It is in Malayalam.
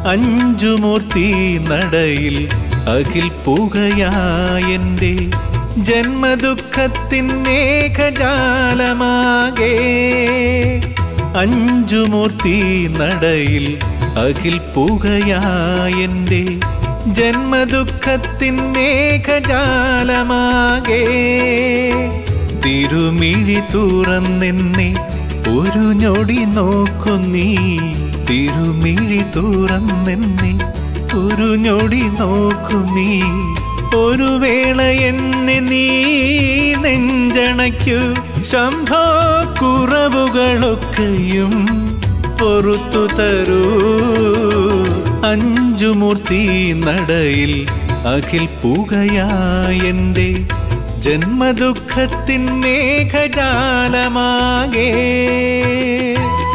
അഞ്ചുമൂർത്തി നടയിൽ അഖിൽ പുകയായെന്റെ ജന്മദുഃഖത്തിൻ മേഘജാലമാകെ അഞ്ചുമൂർത്തി നടയിൽ അഖിൽ പുകയായെന്റെ ജന്മദുഃഖത്തിൻ മേഘജാലമാകെ തിരുമിഴി തുറന്നെന്നെ ഒരു ഞൊടി നോക്കുന്നീ തിരുമിഴി തുറന്നെന്നെ ഒരു ഞൊടി നോക്കുന്നീ ഒരു വേള എന്നെ നീ നെഞ്ചണയ്ക്കു ശംഭോ കുറവുകളൊക്കെയും പൊറത്തു തരൂ അഞ്ചുമൂർത്തി നടയിൽ അഖിൽ പുകയായെന്റെ ജന്മദുഃഖത്തിൻ മേഘജാലമാകേ